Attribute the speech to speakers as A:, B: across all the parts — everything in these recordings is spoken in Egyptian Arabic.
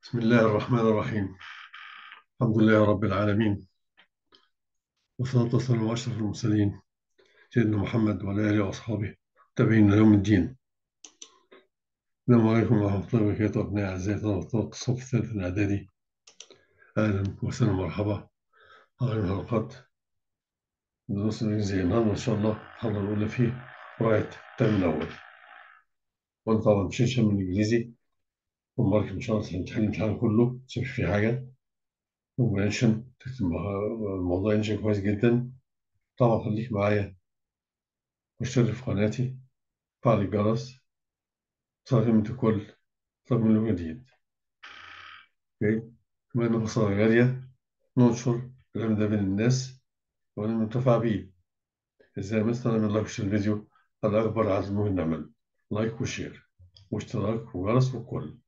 A: بسم الله الرحمن الرحيم الحمد لله رب العالمين والصلاة والسلام على أشرف المرسلين سيدنا محمد وعلى آله وأصحابه تابعين يوم الدين السلام عليكم ورحمة الله وبركاته أبناء أعزائي طلبة الصف الثالث الإعدادي أهلا وسهلا مرحبا هذه حلقات دروس الإنجليزية النهارده إن شاء الله الحلقة الأولى فيه قراءة الترم الأول وأنا طبعا مش هشام من الإنجليزي ومبارك إن شاء الله هنحل الامتحان كله متسيبش فيه حاجة ومنشن تكتب الموضوع ينشن كويس جدا طبعا خليك معايا واشترك في قناتي فعل الجرس صار كل طلب منه جديد اوكي كمان خسارة جارية ننشر الكلام ده بين الناس وننتفع بيه ازاي مثلا نعمل لايك وشير الفيديو على أكبر عدد ممكن نعمل لايك وشير واشتراك وجرس وكل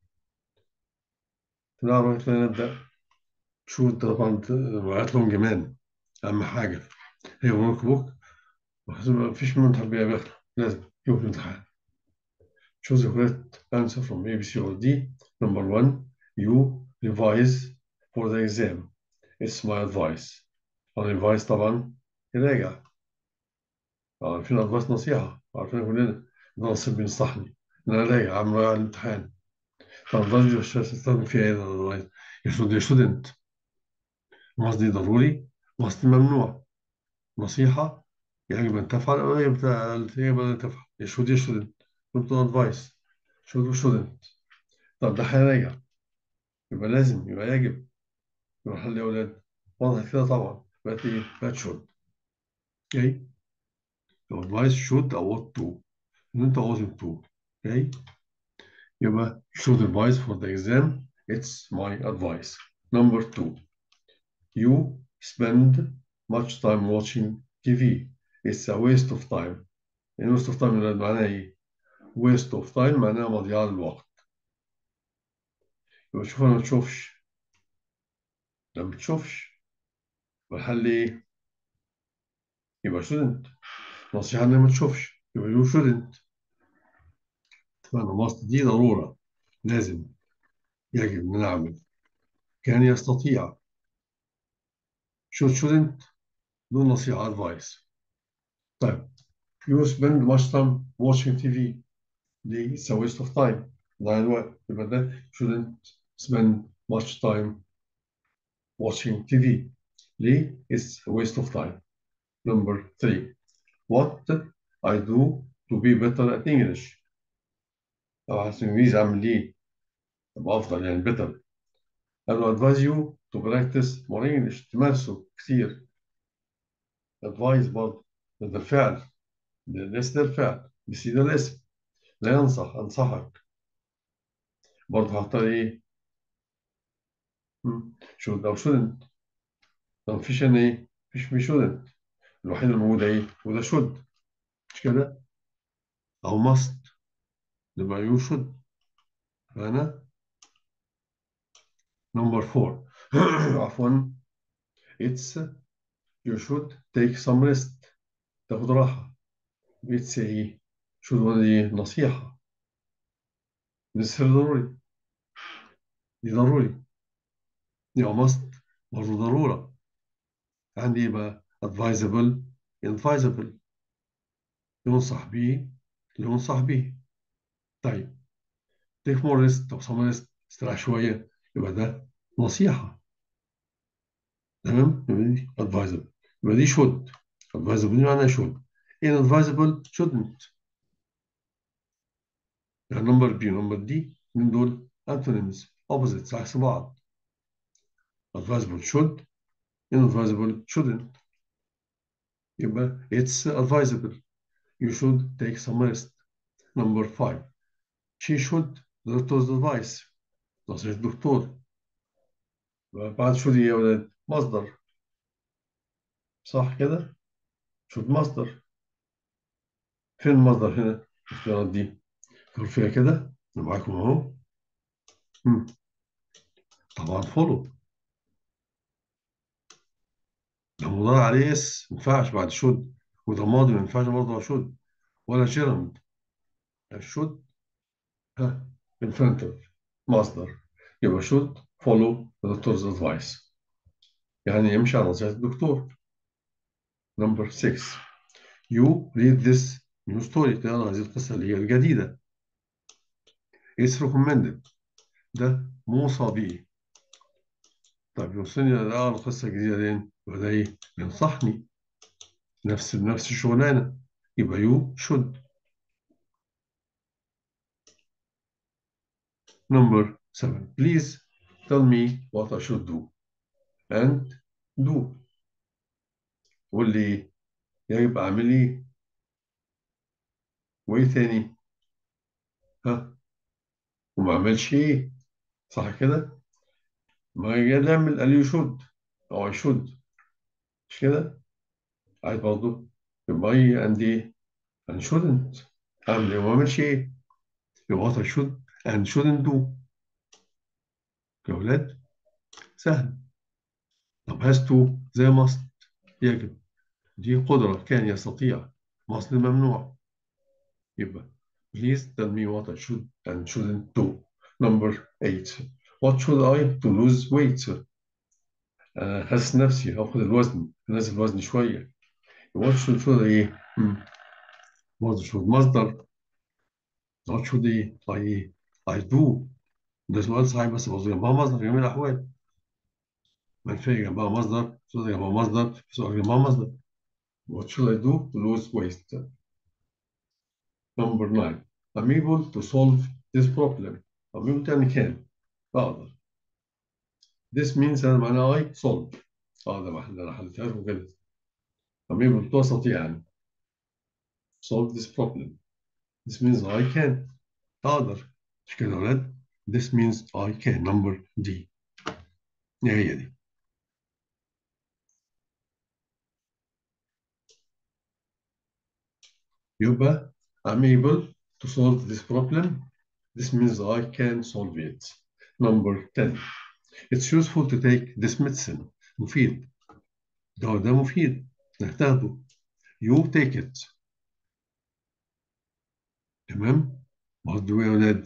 A: نعرف نبدأ شو انت طبعا وقعت لهم جمان أهم حاجة هي ورك بوك ما فيش منه تربية بياخده لازم يوم الامتحان choose the correct answer from A, B, C, or D. Number one, you revise for the exam. It's my advice. أنا revise طبعا يراجع. عارفين advice نصيحة. عارفين كلنا ناصر بينصحني. إن أنا راجع عم راجع على الامتحان. طب الضجة مش هتستخدم فيها إيه advice. يشود يشودنت. قصدي ضروري قصدي ممنوع. نصيحة يجب أن تفعل أو يجب أن تفعل. يشود يشودنت. كنت ادفايس شود وشودنت طب ده هيراجع يبقى لازم يبقى يجب يبقى حل يا اولاد واضح كده طبعا بقت ايه بقت شود اوكي لو ادفايس شود او وات تو ان انت عاوزم تو اوكي يبقى should advise for the exam it's my advice number two you spend much time watching TV it's a waste of time يعني waste of time معناها ايه waste of time معناها مضيعة للوقت يبقى شوف أنا ما تشوفش لما بتشوفش والحل إيه؟ يبقى shouldn't نصيحة إنها ما تشوفش يبقى you shouldn't فأنا ماست دي ضرورة لازم يجب إن نعمل كان يستطيع should shouldn't دون نصيحة advice طيب you spend much time watching TV ليه؟ It's a waste of time ضيع الوقت يبقى ده shouldn't spend much time watching TV ليه؟ It's a waste of time number three what I do to be better at English لو عايز إنجليزي أعمل إيه؟ أبقى أفضل يعني better I will advise you to practice more English تمارسه كتير advise برضه ده الفعل ده ليس ده الفعل بس ده الاسم لا ينصح أنصحك برضه هختار إيه؟ should أو shouldn't طب مفيش هنا إيه؟ مفيش مش shouldn't الوحيد الموجود إيه؟ وده should مش كده؟ أو must يبقى you should فأنا number four عفوا it's you should take some rest تاخد راحة it's إيه؟ should هنا دي نصيحة necessary ضروري دي ضروري دي must برضه ضرورة عندي يبقى advisable advisable ينصح به ينصح به طيب take more rest طب some rest استراح شوية يبقى ده نصيحة تمام يبقى دي advisable يبقى دي should advisable دي معناها should inadvisable shouldn't يعني نمبر بي نمبر دي من دول antonyms opposites عكس بعض advisable should inadvisable shouldn't يبقى it's advisable you should take some rest number five she should doctor's advice نصيحة الدكتور بعد should يا ولاد مصدر صح كده should مصدر فين المصدر هنا الاختيارات دي دور فيها كده أنا معاكم اهو مم. طبعا فولو ده مضارع عليه اس ما ينفعش بعد شود وده ماضي ما ينفعش برضه شود ولا جيرند الشود ها infinitive مصدر يبقى should follow the doctor's advice يعني يمشي على نصيحة الدكتور number 6 you read this new story تقرأ هذه القصة اللي هي الجديدة it's recommended ده موصى به طيب يوصلني أقرأ القصة الجديدة دي يبقى ده إيه ينصحني نفس بنفس الشغلانة يبقى you should number 7 please tell me what I should do and do قول لي يجب أعمل إيه وإيه تاني ها وما أعملش إيه صح كده ما يجي نعمل قال you should أو I should مش كده عايز برضه يبقى I and إيه and shouldn't أعمل إيه وما أعملش إيه يبقى what I should and shouldn't do يا ولاد سهل طب has to زي must يجب دي قدرة كان يستطيع must ممنوع يبقى please tell me what I should and shouldn't do number eight what should I to lose weight أنا حاسس نفسي هاخد الوزن نازل وزني شوية what should should إيه what should مصدر what should إيه I إيه I do ده سؤال صحيح بس بص جنبها مصدر في جميع الأحوال منفية جنبها مصدر سؤال جنبها مصدر سؤال جنبها مصدر What should I do to lose weight? Number nine. I'm able to solve this problem. I'm able يعني كان أقدر. This means أنا معناها I solve. أقدر أحل أنا حلتها لكم كده. I'm able to أستطيع يعني solve this problem. This means I can. أقدر. مش كده يا ولاد؟ This means I can. Number D. هي دي. يبقى I'm able to solve this problem. This means I can solve it. Number 10. It's useful to take this medicine. مفيد. ده ده مفيد. نحتاجه. You take it. تمام؟ برضه يا ولاد.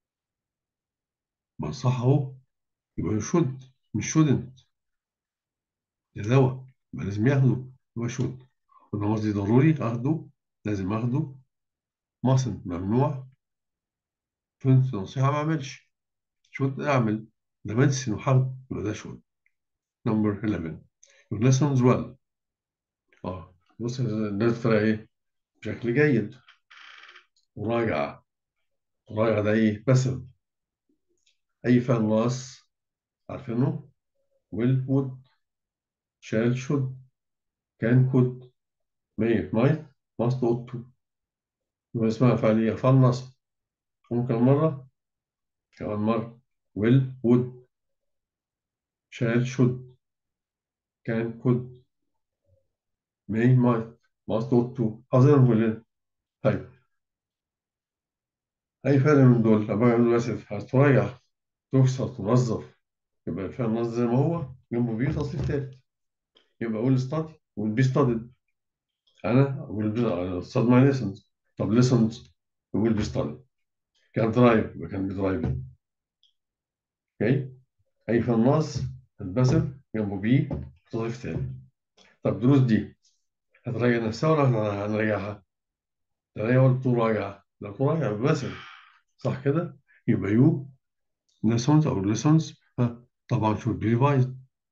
A: ما صح اهو. يبقى should مش shouldn't. ده دواء. يبقى لازم ياخده. يبقى should. قلنا قصدي ضروري اخده. لازم اخده. mustn't ممنوع. كنت نصيحة ما اعملش. should اعمل. ده مدرسين وحرب يبقى ده should. Number 11. Your lessons well. اه بص الناس ترى ايه؟ بشكل جيد. مراجعة. مراجعة ده ايه؟ بسم. أي فعل ناقص عارفينه؟ will would shall should can could may might must ought to يبقى اسمها فعلية فعل نصب ممكن مرة كمان مرة will would shall should can could may might must ought to حافظينهم كلنا طيب أي فعل من دول لما يعملوا أسف هتراجع تكسر تنظف يبقى الفعل نصب زي ما هو جنبه بيه تصريف تالت يبقى will study will be studied أنا will be study my lessons طب lessons will be studied كان درايف يبقى كان بدرايفنج اوكي أي فعل ناقص هتبسم جنبه بيه تصريف تاني طب الدروس دي هتراجع نفسها ولا احنا هنراجعها؟ ده هي قلت تراجع لا تراجع بس صح كده؟ يبقى يو lessons أو lessons ها طبعا should be revised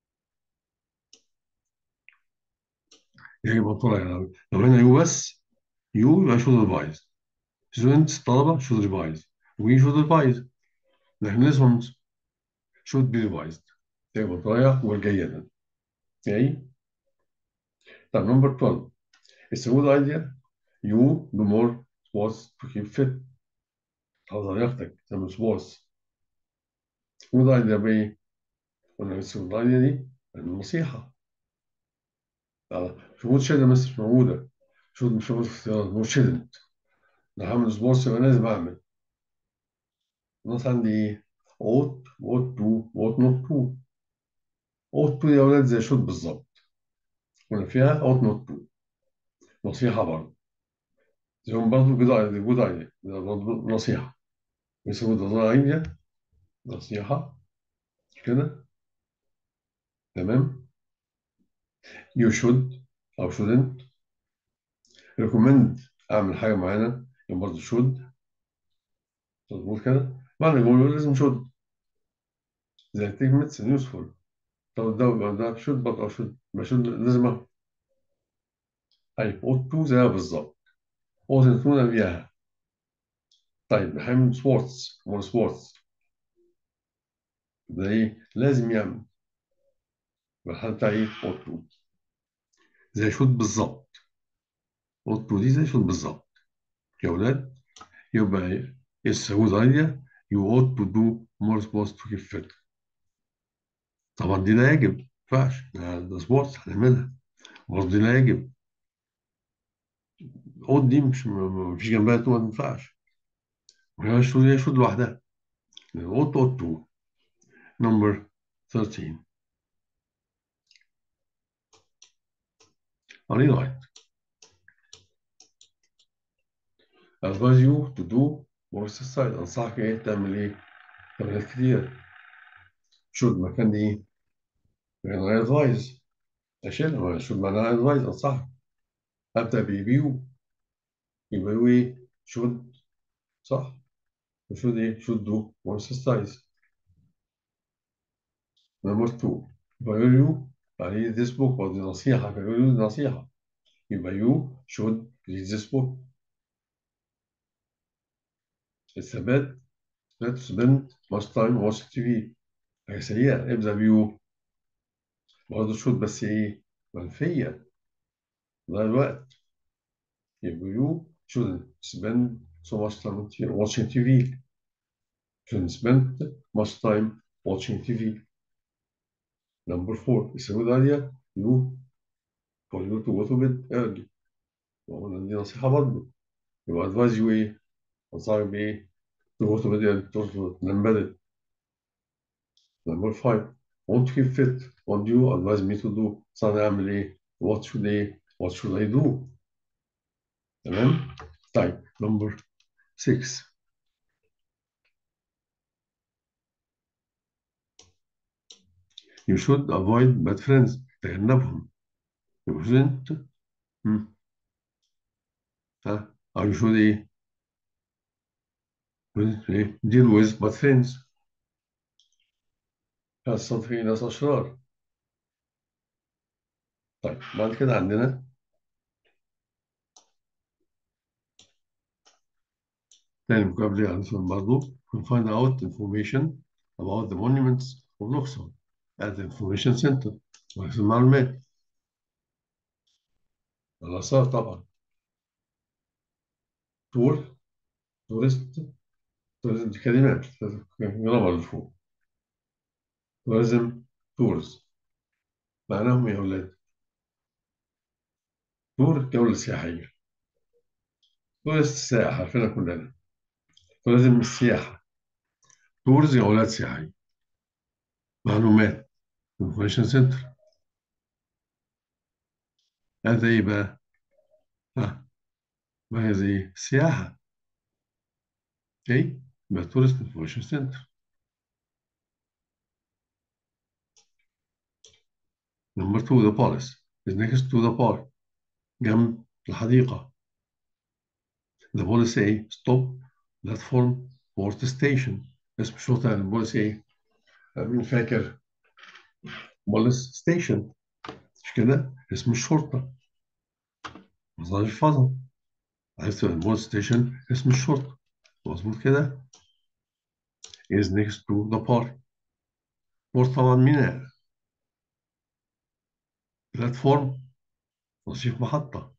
A: يجب أن تراجع لو هنا يو بس يو يبقى should revise students طلبة should revise we should revise نحن lessons should be revised يجب أن تراجع والجيدا اوكي طب number 12 it's a good idea you do more sports to keep fit تحافظ على لياقتك تعمل sports good idea بإيه؟ قلنا it's a good idea دي النصيحة اه شروط شدة بس مش موجودة شروط مش موجودة في اختيارات مو شدنت لو هعمل سبورتس يبقى لازم أعمل النص عندي إيه؟ ought ought to ought not to ought to يا ولاد زي should بالظبط قلنا فيها ought not to نصيحة برضه زيهم برضه good idea good idea ده برضه نصيحة بس good idea نصيحة مش كده تمام you should أو shouldn't recommend أعمل حاجة معينة يبقى برضه should مظبوط كده معنى الجملة لازم should زي take medicine useful طب ده يبقى ده should برضه أو should يبقى should لازم أعمل. طيب ought to زيها بالظبط ought to نبيها طيب محمد سبورتس هو سبورتس ده إيه لازم يعمل يبقى الحالة بتاعي إيه ought to زي should بالظبط ought to دي زي should بالظبط يا أولاد يبقى إيه it's a good idea you ought to do more sports to keep fit طبعا دي لا يجب ما ينفعش ده ده سبورتس هنعملها برضه دي لا يجب ought دي مش ما فيش جنبها تو ما ينفعش وهي should هي should لوحدها ought ought to number 13 rewrite advise you to do more exercise أنصحك إيه تعمل إيه تمرينات كتير should مكان دي إيه مكان advise أشيلها should معناها advise أنصحك أبدأ بيو يبقى يو إيه should صح should إيه should do more exercise number two يبقى يو يعني this book أو دي نصيحة فيقول دي نصيحة يبقى you should read this book الثبات لا spend much time watching TV حاجة سيئة ابدأ بيو برضه should بس إيه منفية ضيع الوقت يبقى you shouldn't spend so much time watching TV shouldn't spend much time watching TV number four it's a good idea you for you to go to bed early وقلنا دي نصيحة برضه يبقى advise you إيه أنصحك بإيه to go to bed early تظبط تنام بدري number five want to keep fit what do you advise me to do صار أعمل إيه what should إيه what should I do تمام طيب number six you should avoid bad friends تجنبهم you shouldn't هم. ها أو you should إيه shouldn't إيه deal with bad friends خاصة في ناس أشرار طيب بعد كده عندنا تاني vocabulary عندنا برضه we find out information about the monuments of Luxor at the information center وفي المعلومات الآثار طبعا تور تورست تورست دي كلمات جرامر اللي فوق توريزم تورز معناهم إيه يا أولاد؟ تور جولة سياحية تورست سائح عارفينها كلنا توريزم السياحة تورز جولات سياحية معلومات انفورميشن سنتر هذا ايه بقى؟ ها ما هي زي سياحة اوكي يبقى تورست انفورميشن سنتر نمبر 2 the palace is next to the park جنب الحديقة the police ايه stop platform port station اسم الشرطة البوليس ايه؟ مين فاكر؟ بوليس ستيشن مش كده؟ اسم الشرطة مصدر الفضل عرفت البوليس ستيشن اسم الشرطة مظبوط كده؟ is next to the park بورت طبعا ميناء بلاتفورم رصيف محطة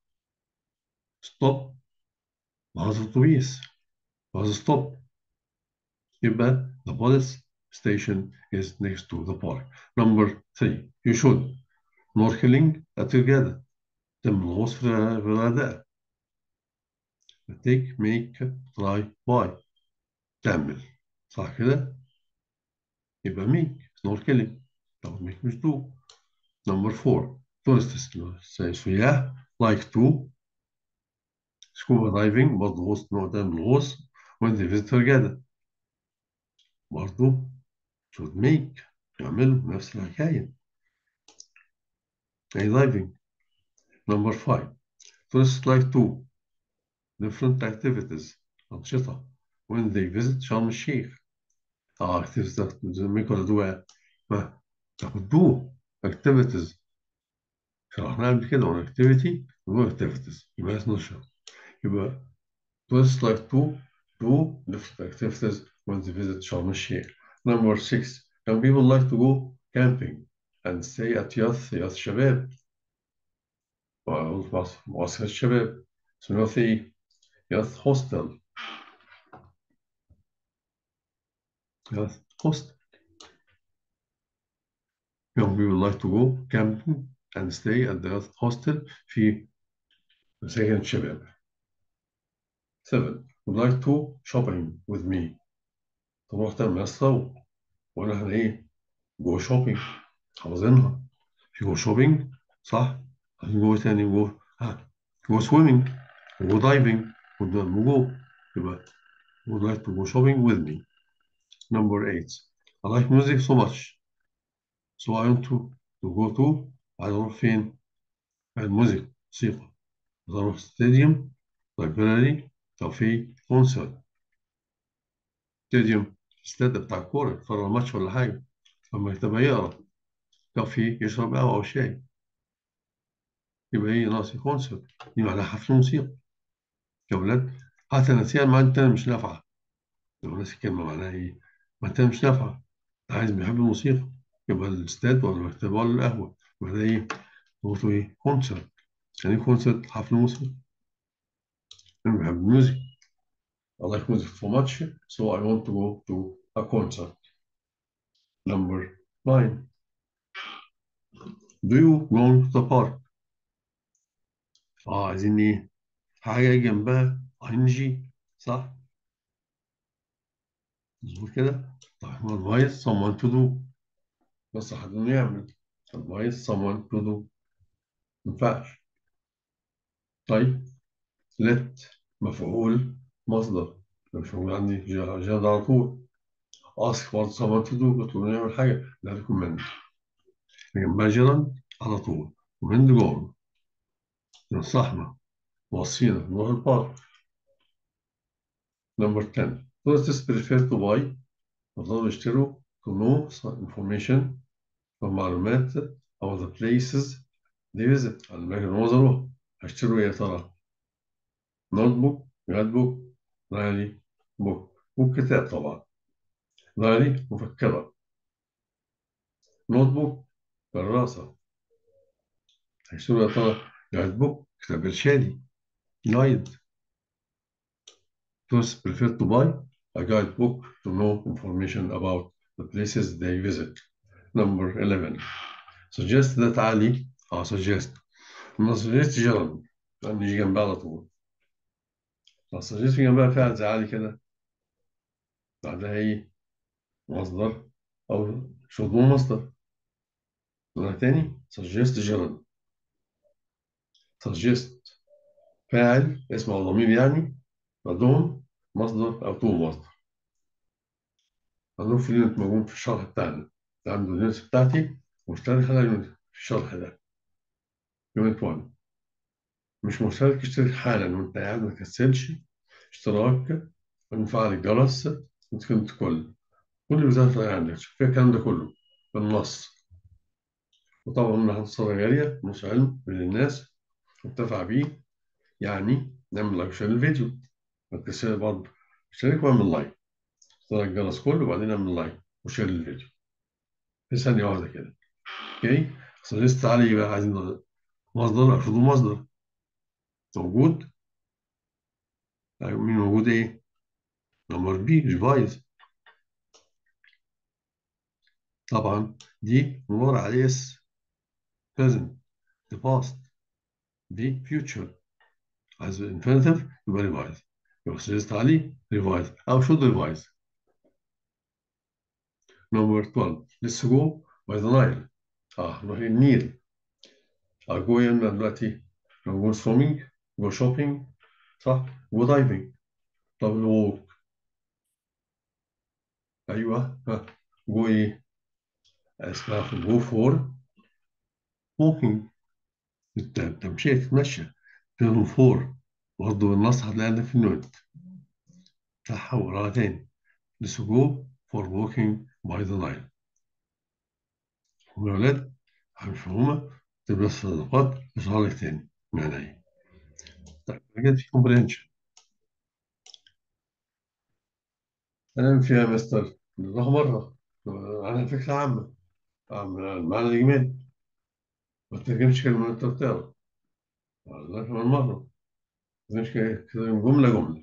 A: ستوب محطة أتوبيس محطة ستوب يبقى the police station is next to the park. Number three, you should snorkeling at الجادة تم الغوص في في الغردقة. take, make, try, buy تعمل صح كده؟ يبقى make snorkeling طب make مش do. Number four, tourists سياح like to scuba diving برضه غوص نوع ده من الغوص when they visit الجادة برضه should make يعملوا نفس الحكاية أي diving number five tourists like to different activities أنشطة when they visit شرم الشيخ اه activities make ولا do ما تاخد do activities شرحناها قبل كده on activity و activities يبقى اسمه نشر يبقى tourists like to do different activities when they visit شرم الشيخ number six young people like to go camping and stay at youth youth شباب معسكر الشباب اسمه youth ايه youth hostel youth hostel young people like to go camping and stay at the youth hostel في مساكن الشباب 7 would like to shopping with me تروح تعمل الصوت وانا احنا ايه جو شوبينج حافظينها في جو شوبينج صح جو تاني جو ها جو سويمينج وجو دايفنج وجو يبقى would like to go shopping with me number 8 I like music so much so I want to, to go to عايز اروح فين الموسيقى موسيقى عايز اروح ستاديوم لايبراري كافيه كونسرت ستاديوم استاد بتاع الكورة يتفرج ماتش ولا حاجة لما يتبقى يقرا كافيه يشرب قهوة أو شاي يبقى إيه ناقص كونسرت دي معناها حفل موسيقى يا ولاد حتى نسيان معناها التانية مش نافعة لو ناسي الكلمة معناها إيه؟ ما التانية مش نافعة عايز بيحب الموسيقى يبقى الاستاد ولا المكتبة ولا القهوة يبقى ده إيه؟ نقطه إيه؟ كونسرت يعني إيه كونسرت حفل موسيقى أنا بحب الموسيقى I like music so much so I want to go to a concert Number nine. Do you belong to the park? اه عايزين ايه؟ حاجة جنبها ان جي صح؟ مظبوط كده؟ طيب advise someone to do بس حد انه يعمل advise someone to do ما ينفعش طيب let مفعول مصدر مش موجود عندي جاد على طول ask برضه someone to do بتقول له يعمل حاجة لا recommend جنبها جيران على طول ومن جول نصحنا وصينا نروح البارك نمبر 10 tourists prefer to buy يفضلوا يشتروا to know some information ومعلومات about the places they visit على الأماكن اللي هم زاروها هيشتروا إيه يا ترى؟ نوت بوك جاد بوك دايري بوك بوك كتاب طبعا دايري مفكرة نوت بوك كراسة هيشتروا يا ترى جاد بوك كتاب إرشادي جايد Tourists prefer to buy a guidebook to know information about the places they visit. Number 11. Suggest that Ali, اه suggest. ما suggest جرب لأن يجي جنبها على طول. لو suggest جنبها فعل زي علي كده بعدها ايه؟ مصدر أو شرط مصدر. مرة تاني suggest جرب. suggest فاعل اسم أو ضمير يعني بعدهم مصدر أو تو مصدر هنروح في اليونت موجود في الشرح بتاعنا عنده اليونت بتاعتي مشترك على اليونت في الشرح ده يونت 1 مش مشترك اشترك حالا وانت قاعد ما تكسلش اشتراك وفعل الجرس وتكنت كل كل وزارة اللي عندك شوف فيها الكلام ده كله بالنص وطبعا من هنصر غالية مش علم من الناس واتفق بيه يعني نعمل لايك شير الفيديو ما تكسل برضه اشترك واعمل لايك اشترك الجرس كله وبعدين اعمل لايك وشير الفيديو في ثانية واحدة كده اوكي سجلت علي بقى عايزين مصدر ارفضوا مصدر موجود أيوة مين موجود ايه نمبر بي ريفايز طبعا دي مدور عليه اس present the past دي future عايز infinitive يبقى ريفايز يبقى سجلت عليه ريفايز او should revise number 12 let's go by the Nile اه نروح النيل go هنا دلوقتي go swimming go shopping صح go diving طب walk ايوه ها جو ايه اسمها جو فور ووكينج التمشية تتمشى تغنو فور برضه بالنص هتلاقيها في النوت بتاعها وراها تاني Let's go for walking by the Nile هم يا ولاد هنفهمها تبقى الصداقات يظهر لك تاني معنى ايه طيب حاجات في comprehension أنا فيها مستر نروح مرة عنها فكرة عامة عن المعنى الإجمالي ما ترجمش كلمة أنت بتقرا على كمان مرة ما ترجمش كده جملة جملة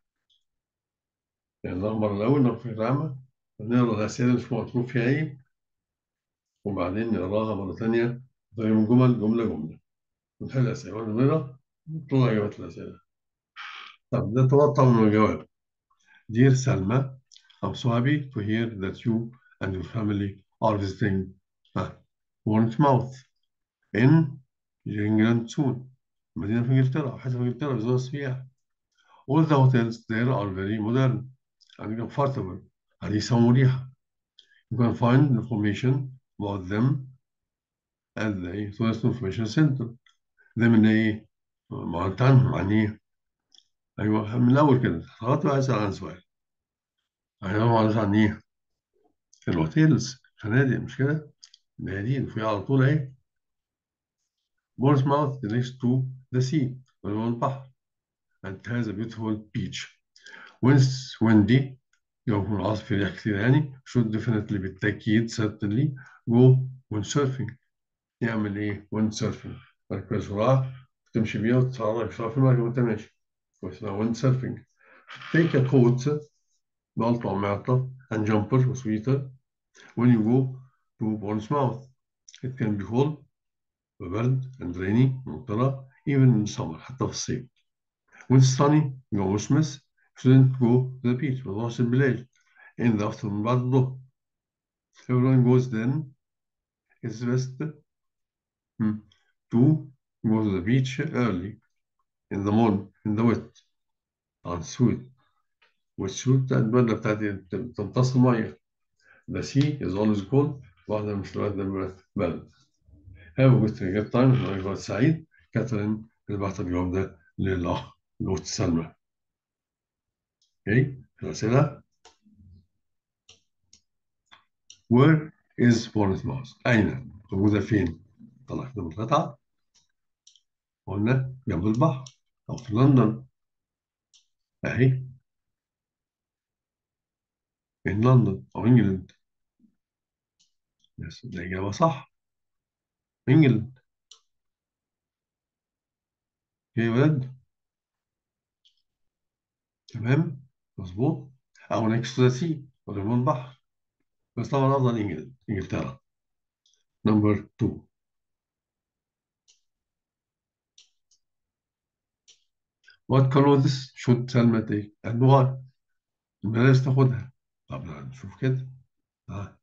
A: يعني نروح مرة الأول نروح فكرة عامة نقرا الأسئلة اللي مش مطلوب فيها إيه وبعدين نقراها مرة تانية زي من جمل جملة جملة ونحل الأسئلة ونقرا نطلع إجابات الأسئلة طب ده توقع من الجواب Dear Salma, I'm so happy to hear that you and your family are visiting uh, Bournemouth in England soon. مدينة في إنجلترا حتى في إنجلترا بزور السياح. All the hotels there are very modern and comfortable. حديثة ومريحة. You can find information about them at the Tourist Information Center. ده من إيه؟ معلومات عنهم عن إيه؟ أيوه من الأول كده خلاص بقى أسأل عن سؤال. أيوه معلومات عن إيه؟ الهوتيلز فنادق مش كده؟ نادين فيها على طول أهي. Bournemouth next to the sea هو البحر and has a beautiful beach. When it's windy يوم عاصفة رياح كتير يعني should definitely بالتأكيد certainly go windsurfing يعمل إيه windsurfing مركبة سرعة تمشي بيها وتتحرك بسرعة في المركب وأنت ماشي واسمها windsurfing take a coat بلطو أو معطف and jumper وسويتر when you go to Bournemouth it can be cold وبرد and rainy ممطرة even in summer حتى في الصيف when it's sunny جو مشمس shouldn't go to the beach ما تروحش البلاج in the afternoon بعد الظهر everyone goes then it's best hmm, to go to the beach early in the morning in the wet on suit والسوت بتاعت البدلة بتاعتي تمتص المية the sea is always cold واحدة مش الوقت برد Have a good good time أنا سعيد كاترين اللي بعت الجواب ده للأخ الأخت سلمى. أوكي الأسئلة Where is Bournemouth؟ أين؟ موجودة فين؟ طلع كده متقطعة قلنا جنب البحر أو في لندن أهي in لندن أو إنجلند بس الإجابة صح إنجلند يا ولد تمام مظبوط أو نكست ذا سي قريب من البحر بس طبعا أفضل إنجلند إنجلترا نمبر 2 What clothes should Selma take and why؟ الملابس تاخدها طب نشوف كده ها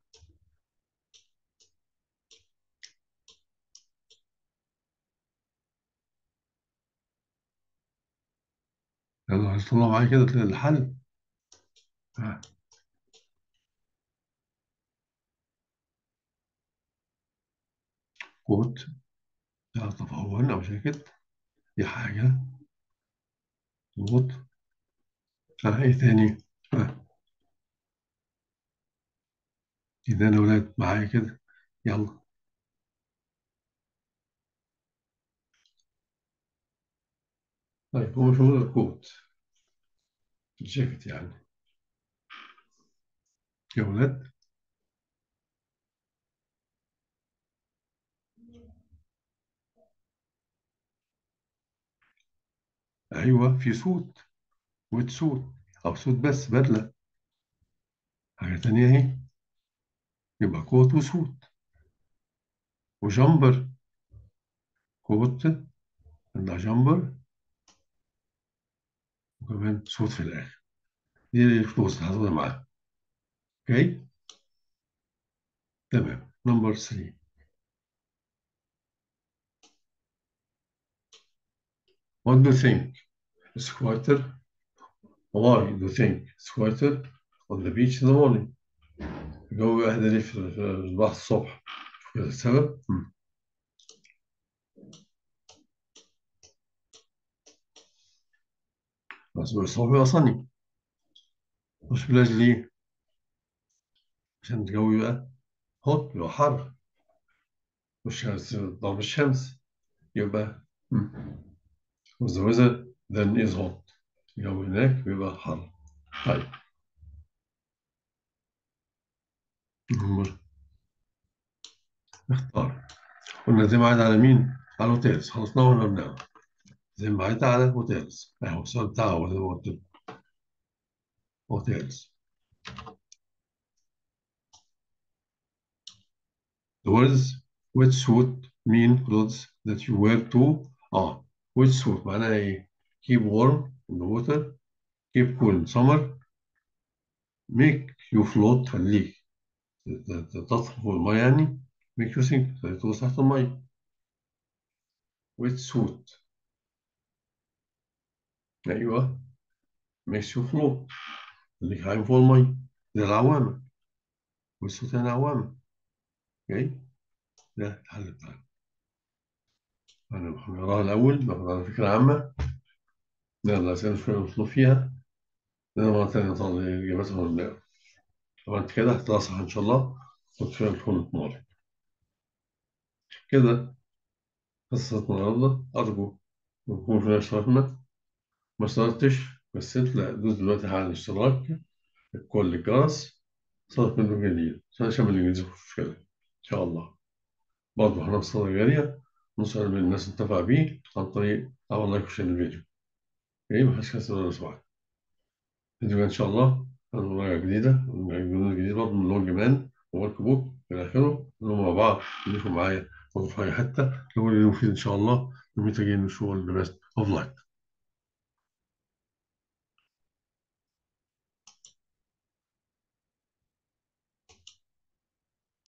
A: يلا هتطلع معايا كده تلاقي الحل ها كوت لا تفاول أو جاكيت دي حاجة مظبوط ها إيه تاني ها إذا أنا ولاد معايا كده يلا طيب هو شغل الكوت الجاكيت يعني يا ولاد أيوه في سوت ويت سوت أو سوت بس بدلة حاجة تانية أهي يبقى كوت وسوت وجمبر كوت عندها جمبر وكمان سوت في الآخر دي الفلوس اللي هتاخدها معاها اوكي تمام نمبر 3 What do you think? Squatter? Why do you think squatter on the beach in the morning? الجو بيبقى أهدى ليه في في البحر الصبح شوف كده السبب مم. بس الصبح بيبقى صني مش بلاش ليه عشان الجو يبقى هوت يبقى حر والشمس ضرب الشمس يبقى مم. the weather then is hot الجو هناك بيبقى حر طيب مم. نختار قلنا زي ما عاد على مين؟ على هوتيلز خلصناه ولا بنعمل زي ما عاد على هوتيلز اهو السؤال بتاعه زي ما قلت لكم. هوتيلز The words which suit mean clothes that you wear to اه which suit معناها ايه؟ keep warm in the water keep cool in summer make you float تخليك تطفو فوق المية يعني make you sink تخليك تغوص تحت المية which suit ايوه makes you float تخليك عايم فوق المية زي العوامة which suit يعني عوامة اوكي ده الحل بتاعنا أنا هنقراها الأول ناخد على فكرة عامة يلا أسئلة شوية نطلب فيها لأن مرة تانية نطلع إجاباتها ونبدأ عملت كده هتطلع صح إن شاء الله كنت فيها الفون النار كده قصتنا النهاردة أرجو نكون فيها اشتركنا ما اشتركتش بس لا دوس دلوقتي على الاشتراك الكل الجرس صارت منه جديد عشان أشمل الإنجليزي مش مشكلة إن شاء الله برضه هنفصل جارية نسأل من الناس انتفع بيه عن طريق عمل لايك وشير الفيديو إيه محدش كسر ولا سمعت فيديو إن شاء الله مراجعة جديدة جديد جديد برضه من لون جمان وورك بوك إلى آخره كلهم مع بعض تضيفوا معايا وتضيفوا حاجة حتى لو اللي مفيد إن شاء الله ومتى جايين نشوف the best of luck